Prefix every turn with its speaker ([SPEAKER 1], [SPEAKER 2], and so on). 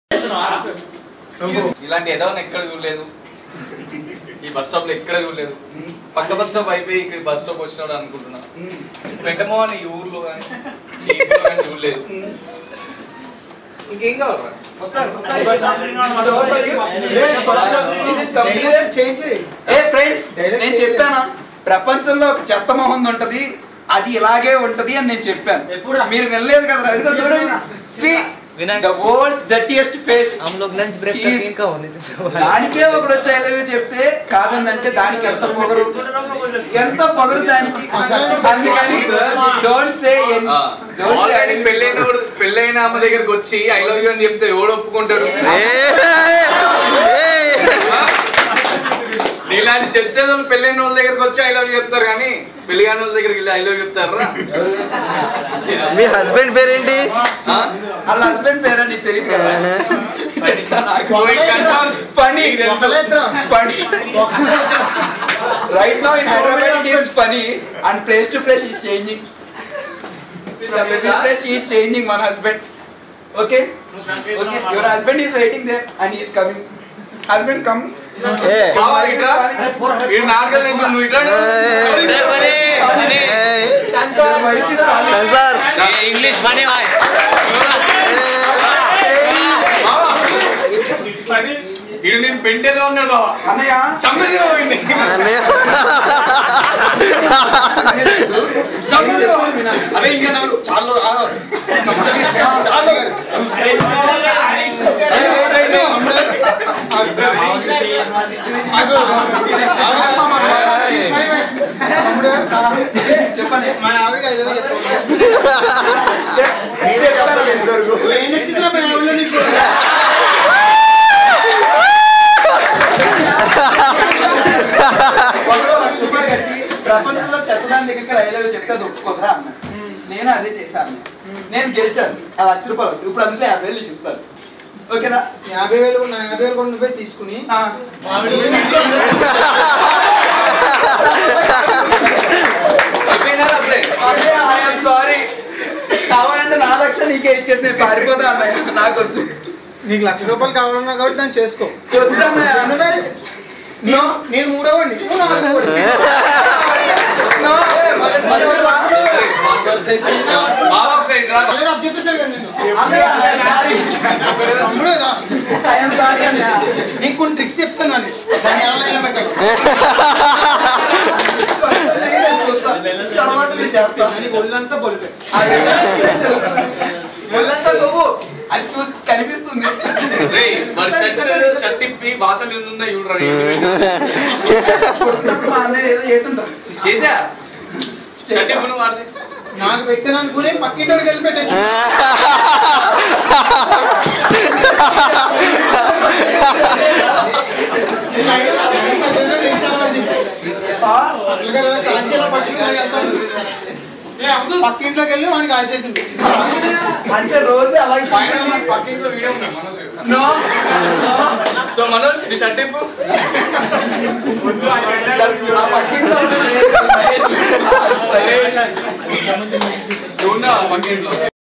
[SPEAKER 1] ఇలాంటి ఏదో ఎక్కడ చూడలేదు ఈ బస్ స్టాప్ లో ఎక్కడ చూడలేదు పక్క బస్ స్టాప్ అయిపోయి ఇక్కడ బస్ స్టాప్ వచ్చినాడు అనుకుంటున్నా వెంటమో అని ఈ ఊర్లో కానీ ఈ ఊర్లో కానీ చూడలేదు ఇంకేం కావాలి
[SPEAKER 2] ఏ ఫ్రెండ్స్ నేను చెప్పానా ప్రపంచంలో ఒక చెత్త మొహం ఉంటది అది ఇలాగే ఉంటది అని నేను చెప్పాను మీరు వెళ్ళలేదు కదా అదిగో చూడండి C
[SPEAKER 3] Vinayak.
[SPEAKER 2] The world's dirtiest face
[SPEAKER 3] हम लोग लंच ब्रेक
[SPEAKER 2] He
[SPEAKER 3] करके
[SPEAKER 2] is-
[SPEAKER 3] इनका होने देते
[SPEAKER 2] దానికే ఒకడు వచ్చి ఐలవే చెప్తే కాదందంటే దానికి ఎంత పొగరు ఎంత పొగరు దానికి అందుకని డోంట్ సే
[SPEAKER 1] ఆల్రెడీ పెళ్ళైన పెళ్ళైన అమ్మ దగ్గరికి వచ్చి ఐ లవ్ యూ అని చెప్తే ఎవడు ఒప్పుకుంటాడు ఇలాంటి చెప్తే వాళ్ళు పెళ్ళైన వాళ్ళ దగ్గరికి వచ్చి ఐ లవ్ యూ చెప్తారు కానీ పెళ్లి కాని వాళ్ళ దగ్గరికి వెళ్ళి ఐ లవ్ చెప్తారా
[SPEAKER 4] మీ హస్బెండ్ పేరేంటి
[SPEAKER 2] వాళ్ళ హస్బెండ్ పేరు నీకు తెలియదు కదా
[SPEAKER 1] So it confirms.
[SPEAKER 2] Funny funny right now in Hyderabad it is funny and place to place is changing from every place he is changing one husband okay okay your husband is waiting there and he is coming husband come
[SPEAKER 4] ఏ
[SPEAKER 1] బావా ఇట్రా వీడు నాటకాలు ఎందుకు నువ్వు ఇట్రా
[SPEAKER 2] your wife is calling
[SPEAKER 4] censor
[SPEAKER 3] English बने भाई
[SPEAKER 1] వీడు నేను పెంటేదో ఉన్నాడు బావా
[SPEAKER 2] అన్నయ్య
[SPEAKER 1] చమ్మేది బావా వీడిని. చమ్మేది బావా అదే ఇంకా నాకు చాలా చాలా
[SPEAKER 2] చెప్పండి
[SPEAKER 5] మా ఆవిడకి ఐదు వేలు చెప్పు.
[SPEAKER 2] చిత్రం ఒకడు లక్ష రూపాయలు కట్టి ప్రపంచంలో చెత్తదాని దగ్గరికి రైలు చెప్తే అది ఒప్పుకోదురా అన్న నేను అదే చేశాను నేను గెలిచాను ఆ లక్ష రూపాయలు వస్తాయి ఇప్పుడు అందులో యాభై వేలు నీకు ఇస్తాను ఓకేనా
[SPEAKER 5] యాభై వేలు నా యాభై వేలు కూడా నువ్వే తీసుకుని
[SPEAKER 2] ఆ.
[SPEAKER 1] అయిపోయినారా అప్పుడే
[SPEAKER 2] అదే ఐఎమ్ సారీ కావాలంటే నా లక్ష నీకే ఇచ్చేసి నేను పారిపోతా అన్నయ్య నాకు వద్దు
[SPEAKER 5] నీకు లక్ష రూపాయలు కావాలన్నా కాబట్టి దాన్ని చేసుకో
[SPEAKER 2] వద్దు అన్నయ్య
[SPEAKER 5] నువ్వే
[SPEAKER 2] నో
[SPEAKER 5] నేను మూడోవాడిని నువ్వు నాలుగోవాడివి.
[SPEAKER 2] నో
[SPEAKER 1] బావా ఒకసారి రా
[SPEAKER 5] ఆల్రెడీ అప్పు చెప్పేశారు కదా నిన్ను
[SPEAKER 2] అన్నయ్య ఐఎమ్ సారీ
[SPEAKER 5] తమ్ముడే రా
[SPEAKER 2] ఐఎమ్ సారీ అన్నయ్య
[SPEAKER 5] నీకు కొన్ని ట్రిక్స్ చెప్తాను దాన్ని దాన్ని ఎలా లైన్లో పెట్టాలి
[SPEAKER 2] తర్వాత నేను చేస్తాను
[SPEAKER 5] నీకు ఒళ్ళంతా బొలిపే
[SPEAKER 2] ఒళ్ళంతా నువ్వు అది చూసి కనిపిస్తుంది
[SPEAKER 1] రేయ్, మరి షర్ట్ షర్ట్ ఇప్పి బాతలు ఉన్నాయి చూడరా
[SPEAKER 2] పుడుతున్నప్పుడు మా అన్నయ్య ఏదో చేస్తుంటారు
[SPEAKER 1] చేసా షర్ట్ ఇప్పు నువ్వు వాడితే
[SPEAKER 5] నాకు పెట్టాను అనుకుని పక్కింటి వెళ్ళి పెట్టేసి పక్కింట్లోకి వెళ్ళి వాడికి కాల్ చేసింది
[SPEAKER 2] అంటే రోజు అలాగే
[SPEAKER 1] ఫైనల్ పక్కింట్లో వీడియో ఉన్నాయి మనోజ్
[SPEAKER 2] నో
[SPEAKER 1] సో మనోజ్ నీ షర్ట్ ఇప్పు
[SPEAKER 2] ఆ పక్కింట్లో ఉన్న
[SPEAKER 1] నువ్వు ఉన్నావా పక్కింట్లో